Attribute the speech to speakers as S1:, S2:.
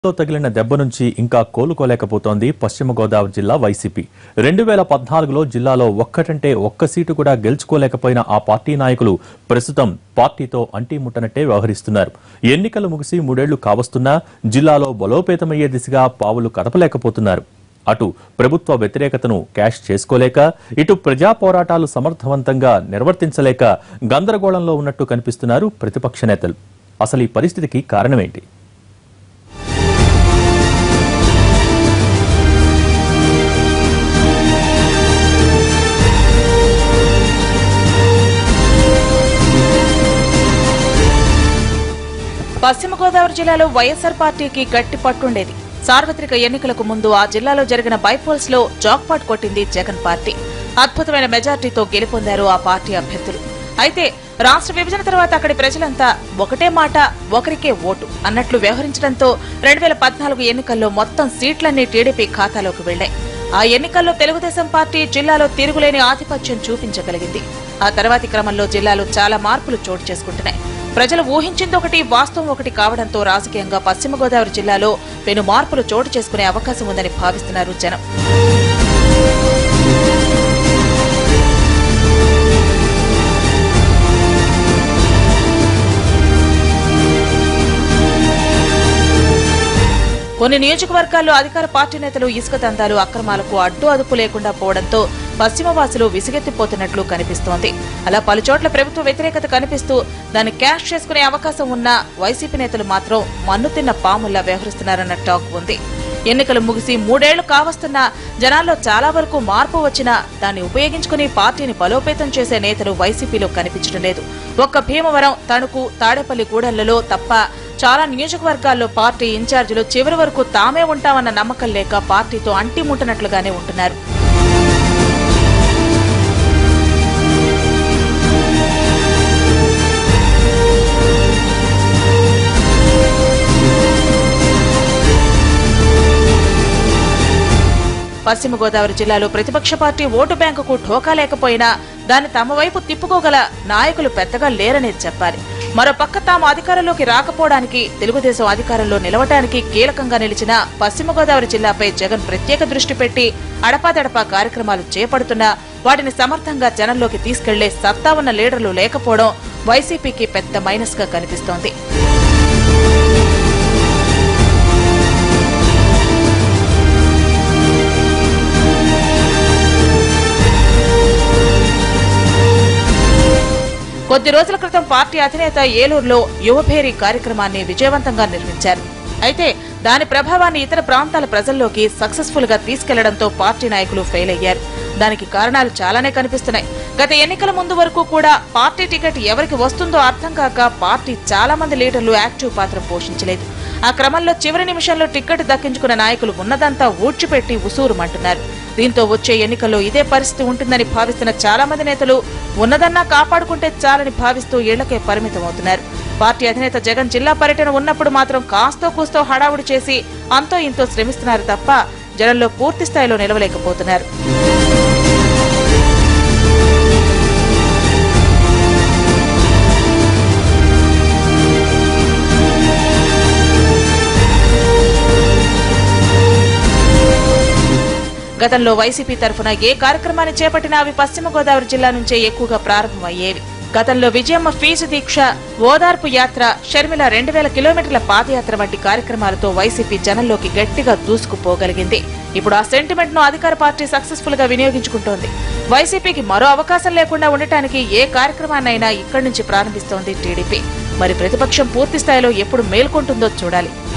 S1: లో తగిలిన దెబ్బ నుంచి ఇంకా కోలుకోలేకపోతోంది పశ్చిమ గోదావరి జిల్లా వైసీపీ రెండు వేల పద్నాలుగులో జిల్లాలో ఒక్కటంటే ఒక్క సీటు కూడా గెలుచుకోలేకపోయిన ఆ పార్టీ నాయకులు ప్రస్తుతం పార్టీతో అంటీముట్టనట్టే వ్యవహరిస్తున్నారు ఎన్నికలు ముగిసి మూడేళ్లు కావస్తున్నా జిల్లాలో బలోపేతమయ్యే దిశగా పావులు కదపలేకపోతున్నారు అటు ప్రభుత్వ వ్యతిరేకతను క్యాష్ చేసుకోలేక ఇటు ప్రజా పోరాటాలు సమర్థవంతంగా నిర్వర్తించలేక గందరగోళంలో ఉన్నట్టు కనిపిస్తున్నారు ప్రతిపక్ష నేతలు అసలు ఈ పరిస్థితికి కారణమేంటి
S2: పశ్చిమ గోదావరి జిల్లాలో వైఎస్ఆర్ పార్టీకి గట్టి పట్టుండేది సార్వత్రిక ఎన్నికలకు ముందు ఆ జిల్లాలో జరిగిన బైపోల్స్ లో జాక్పాట్ కొట్టింది జగన్ పార్టీ అద్భుతమైన మెజార్టీతో గెలుపొందారు ఆ పార్టీ అభ్యర్థులు అయితే రాష్ట్ర విభజన తర్వాత అక్కడి ప్రజలంతా ఒకటే మాట ఒకరికే ఓటు అన్నట్లు వ్యవహరించడంతో రెండు వేల పద్నాలుగు ఎన్నికల్లో మొత్తం సీట్లన్నీ టీడీపీ ఖాతాలోకి వెళ్లాయి ఆ ఎన్నికల్లో తెలుగుదేశం పార్టీ జిల్లాలో తిరుగులేని ఆధిపత్యం చూపించగలిగింది ఆ తర్వాతి క్రమంలో జిల్లాలో చాలా మార్పులు చోటు చేసుకుంటున్నాయి ప్రజలు ఊహించింది ఒకటి వాస్తవం ఒకటి కావడంతో రాజకీయంగా పశ్చిమ గోదావరి జిల్లాలో పెను మార్పులు చోటు చేసుకునే అవకాశం ఉందని భావిస్తున్నారు జనం కొన్ని నియోజకవర్గాల్లో అధికార పార్టీ నేతలు ఇసుక దందాలు అక్రమాలకు అడ్డు అదుపు లేకుండా పోవడంతో పశ్చిమవాసులు విసిగెత్తిపోతున్నట్లు కనిపిస్తోంది అలా పలుచోట్ల ప్రభుత్వ వ్యతిరేకత కనిపిస్తూ దాన్ని క్యాష్ చేసుకునే అవకాశం ఉన్న వైసీపీ నేతలు మాత్రం మన్ను తిన్న పాముల్లా వ్యవహరిస్తున్నారన్న టాక్ ఉంది ఎన్నికలు ముగిసి మూడేళ్లు కావస్తున్నా జనాల్లో చాలా వరకు మార్పు వచ్చినా దాన్ని ఉపయోగించుకుని పార్టీని బలోపేతం చేసే నేతలు వైసీపీలో కనిపించడం లేదు ఒక్క భీమవరం తణుకు తాడేపల్లి గూడెళ్లలో తప్ప చాలా నియోజకవర్గాల్లో పార్టీ ఇన్ఛార్జీలు చివరి వరకు తామే ఉంటామన్న నమ్మకం లేక పార్టీతో అంటిముట్టనట్లుగానే ఉంటున్నారు పశ్చిమ గోదావరి జిల్లాలో ప్రతిపక్ష పార్టీ ఓటు బ్యాంకుకు ఢోకా లేకపోయినా దాన్ని తమ వైపు తిప్పుకోగల నాయకులు పెద్దగా లేరనే చెప్పాలి మరోపక్క తాము అధికారంలోకి రాకపోవడానికి తెలుగుదేశం అధికారంలో నిలవటానికి కీలకంగా నిలిచిన పశ్చిమ గోదావరి జిల్లాపై జగన్ ప్రత్యేక దృష్టి పెట్టి అడపాదడపా కార్యక్రమాలు చేపడుతున్నా వాటిని సమర్థంగా జనంలోకి తీసుకెళ్లే సత్తా ఉన్న లీడర్లు లేకపోవడం వైసీపీకి పెద్ద మైనస్ గా కనిపిస్తోంది కొద్ది రోజుల క్రితం పార్టీ అధినేత ఏలూరులో యువభేరీ కార్యక్రమాన్ని విజయవంతంగా నిర్వహించారు అయితే దాని ప్రభావాన్ని ఇతర ప్రాంతాల ప్రజల్లోకి సక్సెస్ఫుల్ గా తీసుకెళ్లడంతో పార్టీ నాయకులు ఫెయిల్ అయ్యారు దానికి కారణాలు చాలానే కనిపిస్తున్నాయి గత ఎన్నికల ముందు వరకు కూడా పార్టీ టికెట్ ఎవరికి వస్తుందో అర్థం కాక పార్టీ చాలా మంది లీడర్లు యాక్టివ్ పాత్ర పోషించలేదు ఆ క్రమంలో చివరి నిమిషంలో టికెట్ దక్కించుకున్న నాయకులు ఉన్నదంతా ఊడ్చిపెట్టి ఉసూరుమంటున్నారు దీంతో వచ్చే ఎన్నికల్లో ఇదే పరిస్థితి ఉంటుందని భావిస్తున్న చాలా మంది నేతలు ఉన్నదన్నా కాపాడుకుంటే చాలని భావిస్తూ ఇళ్లకే పరిమితమవుతున్నారు పార్టీ అధినేత జగన్ జిల్లా పర్యటన ఉన్నప్పుడు మాత్రం కాస్తో కూస్తో హడావుడి చేసి అంతో ఇంతో శ్రమిస్తున్నారు తప్ప జనంలో పూర్తి స్థాయిలో నిలవలేకపోతున్నారు గతంలో వైసీపీ తరఫున ఏ కార్యక్రమాన్ని చేపట్టినా అవి పశ్చిమ గోదావరి జిల్లా నుంచే ఎక్కువగా ప్రారంభమయ్యేవి గతంలో విజయమ్మ ఫీజు దీక్ష ఓదార్పు యాత్ర షర్మిల రెండు వేల కిలోమీటర్ల పాదయాత్ర వంటి కార్యక్రమాలతో వైసీపీ జనంలోకి గట్టిగా దూసుకుపోగలిగింది ఇప్పుడు ఆ సెంటిమెంట్ ను అధికార పార్టీ సక్సెస్ఫుల్ గా వినియోగించుకుంటోంది వైసీపీకి మరో అవకాశం లేకుండా ఉండటానికి ఏ కార్యక్రమాన్నైనా ఇక్కడి నుంచి ప్రారంభిస్తోంది టీడీపీ మరి ప్రతిపక్షం పూర్తి స్థాయిలో ఎప్పుడు మేల్కొంటుందో చూడాలి